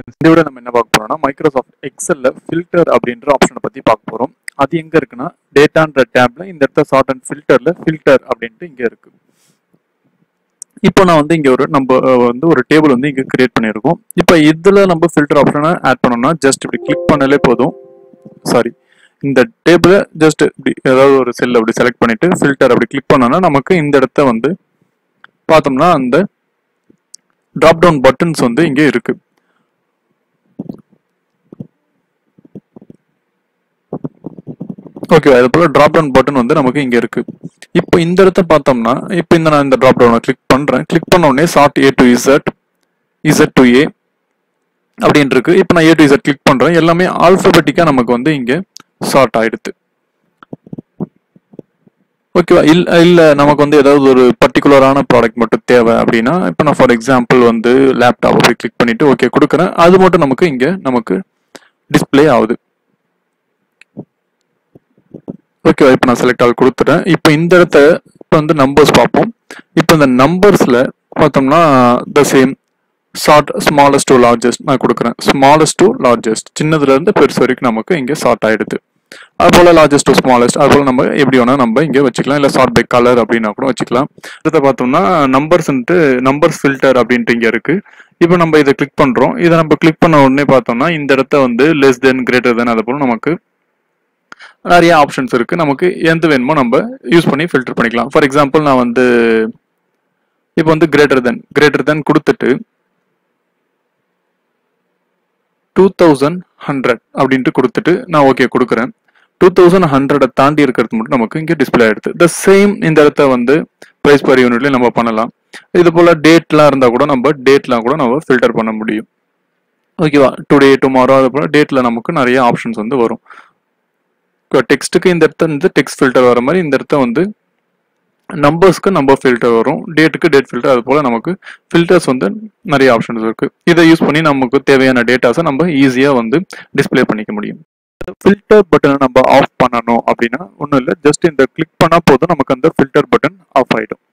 இந்த விட நம்ம என்ன பார்க்க போறோம்னா மைக்ரோசாஃப்ட் எக்ஸல்ல ஃபில்டர் அப்படின்ற ஆப்ஷனை பத்தி பார்க்க போறோம் அது எங்க இருக்குன்னா டேட்டான்ற டேப்ல இந்த இடத்த சார்ட் அண்ட் ஃபில்டர்ல ஃபில்டர் அப்படின்ட்டு இங்க இருக்கு இப்போ நான் வந்து இங்க ஒரு நம்ம அஹ், வந்து ஒரு டேபிள் வந்து இங்க கிரியேட் பண்ணியிருக்கோம் இப்போ இதுல நம்ம ஃபில்டர் ஆப்ஷனை ஆட் பண்ணோம்னா ஜஸ்ட் இப்படி கிளிக் பண்ணாலே போதும் சாரி இந்த டேபிளை ஜஸ்ட் இப்படி ஏதாவது ஒரு செல் அப்படி செலக்ட் பண்ணிட்டு ஃபில்டர் அப்படி கிளிக் பண்ணோம்னா நமக்கு இந்த இடத்த வந்து பார்த்தோம்னா அந்த டிராப் டவுன் பட்டன்ஸ் வந்து இங்க இருக்கு ஓகே அது போல டிராப் டவுன் பட்டன் வந்து நமக்கு இங்க இருக்கு இப்போ இந்த இடத்த பார்த்தோம்னா இப்போ இந்த நான் இந்த டிராப் டவுனை கிளிக் பண்றேன் கிளிக் பண்ண உடனே sort A to Z Z to A அப்படின்னு இருக்கு இப்போ நான் ஏ டு இசட் கிளிக் பண்றேன் எல்லாமே ஆல்பபெட்டிக்கா நமக்கு வந்து இங்க சார்ட் ஆயிடுது ஓகேவா இல்ல இல்ல நமக்கு வந்து ஏதாவது ஒரு பர்டிகுலரான ப்ராடக்ட் மட்டும் தேவை அப்படின்னா இப்போ நான் ஃபார் எக்ஸாம்பிள் வந்து லேப்டாப் அப்படி கிளிக் பண்ணிட்டு ஓகே கொடுக்குறேன் அது மட்டும் நமக்கு இங்க நமக்கு டிஸ்ப்ளே ஆகுது ஓகேவா இப்போ நான் செலக்ட் ஆல் கொடுத்துட்டேன் இப்போ இந்த இடத்த இப்போ வந்து நம்பர்ஸ் பார்ப்போம் இப்போ இந்த நம்பர்ஸ்ல பார்த்தோம்னா the same sort smallest to largest நான் கொடுக்குறேன் ஸ்மாலஸ்ட் டு லார்ஜஸ்ட் சின்னதுல இருந்து பெருசு வரைக்கும் நமக்கு இங்கே ஷார்ட் ஆயிடுது அது போல லார்ஜஸ்ட் டு ஸ்மாலஸ்ட் அது போல நம்ம எப்படி வேணா நம்ம இங்கே வச்சுக்கலாம் இல்லை ஷார்ட் பை கலர் அப்படின்னா கூட வச்சுக்கலாம் அடுத்த பார்த்தோம்னா நம்பர்ஸ்ன்ட்டு நம்பர்ஸ் ஃபில்டர் அப்படின்ட்டு இங்கே இருக்கு இப்போ நம்ம இதை கிளிக் பண்றோம் இதை நம்ம கிளிக் பண்ண உடனே பார்த்தோம்னா இந்த இடத்த வந்து லெஸ் தென் கிரேட்டர் தென் அது போல நமக்கு நிறைய ஆப்ஷன்ஸ் இருக்கு நமக்கு எந்த வேணுமோ நம்ம யூஸ் பண்ணி ஃபில்டர் பண்ணிக்கலாம் ஃபார் எக்ஸாம்பிள் நான் வந்து இப்போ வந்து கிரேட்டர் தென் கிரேட்டர் தென் கொடுத்துட்டு டூ தௌசண்ட் ஹண்ட்ரட் அப்படின்ட்டு கொடுத்துட்டு நான் ஓகே கொடுக்குறேன் டூ தௌசண்ட் ஹண்ட்ரடை தாண்டி இருக்கிறது மட்டும் நமக்கு இங்கே டிஸ்பிளே ஆயிடுது த சேம் இந்த இடத்த வந்து ப்ரைஸ் பர் யூனிட்ல நம்ம பண்ணலாம் இது போல டேட்லாம் இருந்தால் கூட நம்ம டேட்லாம் கூட நம்ம ஃபில்டர் பண்ண முடியும் ஓகேவா டுடே டுமாரோ அது போல டேட்ல நமக்கு நிறைய ஆப்ஷன்ஸ் வந்து வரும் டெக்ஸ்ட்டுக்கு இந்த இடத்த வந்து டெக்ஸ்ட் ஃபில்டர் வர மாதிரி இந்த இடத்த வந்து நம்பர்ஸ்க்கு நம்பர் ஃபில்டர் வரும் டேட்டுக்கு டேட் ஃபில்டர் அது போல நமக்கு ஃபில்டர்ஸ் வந்து நிறைய ஆப்ஷன்ஸ் இருக்கு இதை யூஸ் பண்ணி நமக்கு தேவையான டேட்டாஸை நம்ம ஈஸியா வந்து டிஸ்ப்ளே பண்ணிக்க முடியும் ஃபில்டர் பட்டனை நம்ம ஆஃப் பண்ணணும் அப்படின்னா ஒன்றும் இல்லை ஜஸ்ட் இந்த கிளிக் பண்ணா போதும் நமக்கு அந்த ஃபில்டர் பட்டன் ஆஃப் ஆயிடும்